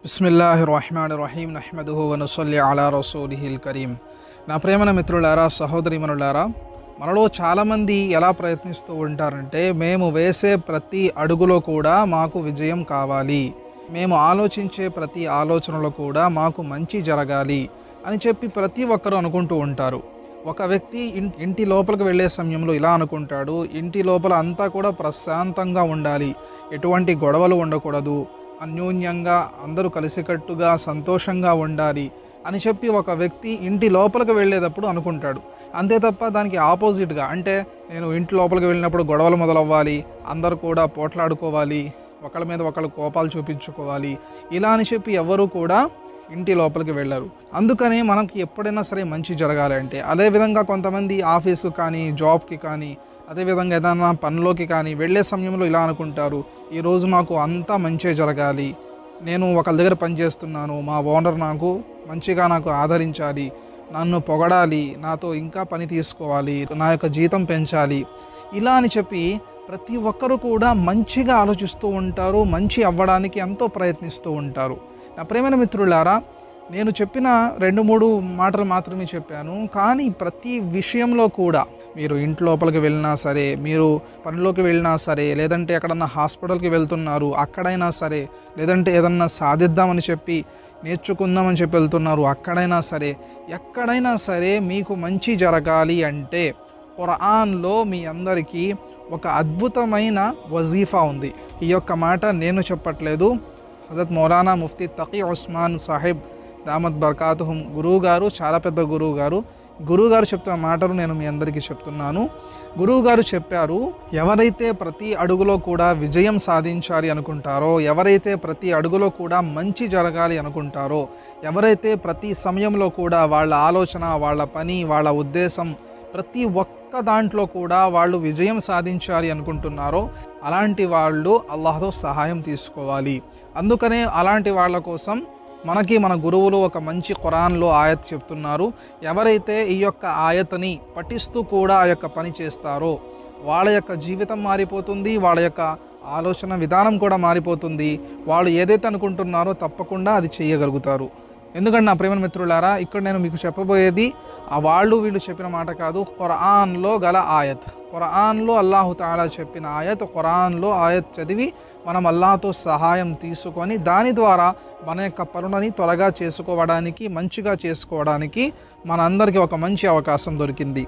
బిస్మిల్లాహి రహమాన్ రహీం నహ్మదుహు వనుసల్లి అలా రసూలిహిల్ కరీం నా ప్రేమన మిత్రులారా సహోదరిమనులారా మనలో చాలామంది ఎలా ప్రయత్నిస్తూ ఉంటారంటే మేము వేసే ప్రతి అడుగులో కూడా మాకు విజయం కావాలి మేము ఆలోచించే ప్రతి ఆలోచనలో కూడా మాకు మంచి జరగాలి అని చెప్పి ప్రతి ఒక్కరూ అనుకుంటూ ఉంటారు ఒక వ్యక్తి ఇన్- ఇంటి లోపలికి వెళ్ళే సమయంలో ఇలా అనుకుంటాడు ఇంటి లోపల అంతా కూడా ప్రశాంతంగా ఉండాలి ఎటువంటి గొడవలు ఉండకూడదు అన్యోన్యంగా అందరూ కలిసికట్టుగా సంతోషంగా ఉండాలి అని చెప్పి ఒక వ్యక్తి ఇంటి లోపలికి వెళ్ళేటప్పుడు అనుకుంటాడు అంతే తప్ప దానికి ఆపోజిట్గా అంటే నేను ఇంటి లోపలికి వెళ్ళినప్పుడు గొడవలు మొదలవ్వాలి అందరూ కూడా పోట్లాడుకోవాలి ఒకళ్ళ మీద ఒకళ్ళు కోపాలు చూపించుకోవాలి ఇలా అని చెప్పి ఎవరు కూడా ఇంటి లోపలికి వెళ్ళరు అందుకని మనకి ఎప్పుడైనా సరే మంచి జరగాలి అంటే అదేవిధంగా కొంతమంది ఆఫీసు కానీ జాబ్కి కానీ అదేవిధంగా ఏదైనా పనిలోకి కానీ వెళ్ళే సమయంలో ఇలా అనుకుంటారు ఈరోజు నాకు అంతా మంచే జరగాలి నేను ఒకళ్ళ దగ్గర పనిచేస్తున్నాను మా ఓనర్ నాకు మంచిగా నాకు ఆదరించాలి నన్ను పొగడాలి నాతో ఇంకా పని తీసుకోవాలి నా యొక్క జీతం పెంచాలి ఇలా అని చెప్పి ప్రతి ఒక్కరూ కూడా మంచిగా ఆలోచిస్తూ ఉంటారు మంచి అవ్వడానికి ఎంతో ప్రయత్నిస్తూ ఉంటారు నా ప్రేమైన మిత్రులారా నేను చెప్పిన రెండు మూడు మాటలు మాత్రమే చెప్పాను కానీ ప్రతి విషయంలో కూడా మీరు ఇంటి లోపలికి వెళ్ళినా సరే మీరు పనిలోకి వెళ్ళినా సరే లేదంటే ఎక్కడన్నా హాస్పిటల్కి వెళ్తున్నారు అక్కడైనా సరే లేదంటే ఏదన్నా సాధిద్దామని చెప్పి నేర్చుకుందామని చెప్పి వెళ్తున్నారు అక్కడైనా సరే ఎక్కడైనా సరే మీకు మంచి జరగాలి అంటే ఖురాన్లో మీ అందరికీ ఒక అద్భుతమైన వజీఫా ఉంది ఈ యొక్క మాట నేను చెప్పట్లేదు హజరత్ మౌలానా ముఫ్తీ తకీ ఉస్మాన్ సాహిబ్ దామద్ బర్కాతుహం గురువు గారు చాలా పెద్ద గురువు గారు గురువు గారు చెప్తున్న మాటలు నేను మీ అందరికీ చెప్తున్నాను గురువు గారు చెప్పారు ఎవరైతే ప్రతి అడుగులో కూడా విజయం సాధించాలి అనుకుంటారో ఎవరైతే ప్రతి అడుగులో కూడా మంచి జరగాలి అనుకుంటారో ఎవరైతే ప్రతి సమయంలో కూడా వాళ్ళ ఆలోచన వాళ్ళ పని వాళ్ళ ఉద్దేశం ప్రతి ఒక్క దాంట్లో కూడా వాళ్ళు విజయం సాధించాలి అనుకుంటున్నారో అలాంటి వాళ్ళు అల్లాహతో సహాయం తీసుకోవాలి అందుకనే అలాంటి వాళ్ళ కోసం మనకి మన గురువులు ఒక మంచి ఖురాన్లో ఆయత్ చెప్తున్నారు ఎవరైతే ఈ యొక్క ఆయతని పఠిస్తూ కూడా ఆ యొక్క పని చేస్తారో వాళ్ళ యొక్క జీవితం మారిపోతుంది వాళ్ళ యొక్క ఆలోచన విధానం కూడా మారిపోతుంది వాళ్ళు ఏదైతే అనుకుంటున్నారో తప్పకుండా అది చేయగలుగుతారు ఎందుకంటే నా ప్రేమ మిత్రులారా ఇక్కడ నేను మీకు చెప్పబోయేది ఆ వాళ్ళు వీళ్ళు చెప్పిన మాట కాదు ఖురాన్లో గల ఆయత్ ఖురాన్లో అల్లాహు తాలా చెప్పిన ఆయత్ ఖురాన్లో ఆయత్ చదివి మనం అల్లాహతో సహాయం తీసుకొని దాని ద్వారా మన యొక్క పనులని త్వరగా చేసుకోవడానికి మంచిగా చేసుకోవడానికి మనందరికీ ఒక మంచి అవకాశం దొరికింది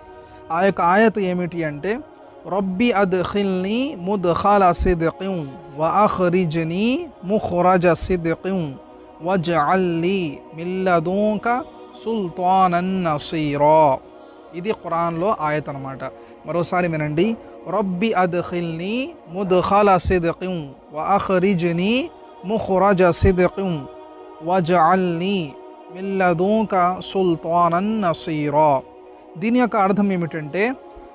ఆ యొక్క ఆయత్ ఏమిటి అంటే రబ్బి అద్ఖిల్ని ముద్ఖల సిద్కిం వ అఖ్రిజ్ని ముఖ్రజ సిద్కిం వజ్అల్లీ మిల్లదూక సుల్తానన్ నసీరా ఇది ఖురాన్లో ఆయత్ అనమాట మరోసారి వినండి రబ్బి అద్ఖిల్ని ముద్ఖల సిద్కిం వ అఖ్రిజ్ని ముఖ్రజ సిద్కిం వజ్అల్ని మిల్లదూక సుల్తానన్ నసీరా దీని యొక్క అర్థం ఏమిటంటే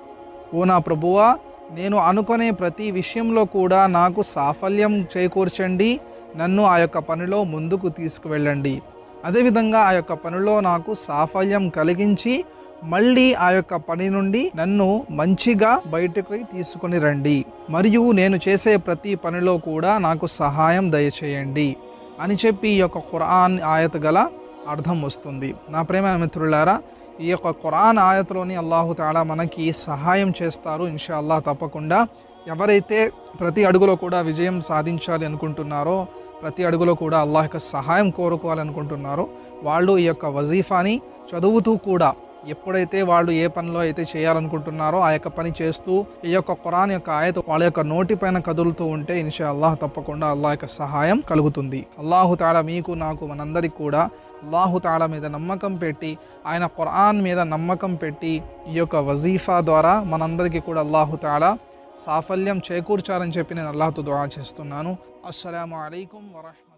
ఓ నా ప్రభువా నేను అనుకునే ప్రతి విషయంలో కూడా నాకు సాఫల్యం చేకూర్చండి నన్ను ఆ యొక్క పనిలో ముందుకు తీసుకువెళ్ళండి అదేవిధంగా ఆ యొక్క పనిలో నాకు సాఫల్యం కలిగించి మళ్ళీ ఆ యొక్క పని నుండి నన్ను మంచిగా బయటకు తీసుకొని రండి మరియు నేను చేసే ప్రతి పనిలో కూడా నాకు సహాయం దయచేయండి అని చెప్పి ఈ యొక్క ఖురాన్ ఆయత గల అర్థం వస్తుంది నా ప్రేమ మిత్రులారా ఈ యొక్క ఖురాన్ ఆయతలోని అల్లాహు తాలా మనకి సహాయం చేస్తారు ఇన్షా అల్లాహ్ తప్పకుండా ఎవరైతే ప్రతి అడుగులో కూడా విజయం సాధించాలి అనుకుంటున్నారో ప్రతి అడుగులో కూడా అల్లాహ్ యొక్క సహాయం కోరుకోవాలనుకుంటున్నారో వాళ్ళు ఈ యొక్క వజీఫాని చదువుతూ కూడా ఎప్పుడైతే వాళ్ళు ఏ పనిలో అయితే చేయాలనుకుంటున్నారో ఆ యొక్క పని చేస్తూ ఈ యొక్క ఖురాన్ యొక్క ఆయత వాళ్ళ యొక్క నోటి పైన కదులుతూ ఉంటే ఇన్షా అల్లాహ్ తప్పకుండా అల్లాహ్ యొక్క సహాయం కలుగుతుంది అల్లాహు తాలా మీకు నాకు మనందరికి కూడా అల్లాహు తాలా మీద నమ్మకం పెట్టి ఆయన ఖురాన్ మీద నమ్మకం పెట్టి ఈ యొక్క వజీఫా ద్వారా మనందరికీ కూడా అల్లాహు తాలా సాఫల్యం చేకూర్చాలని చెప్పి నేను అల్లాహతో దుఆ చేస్తున్నాను అస్సలం అయికం వరహ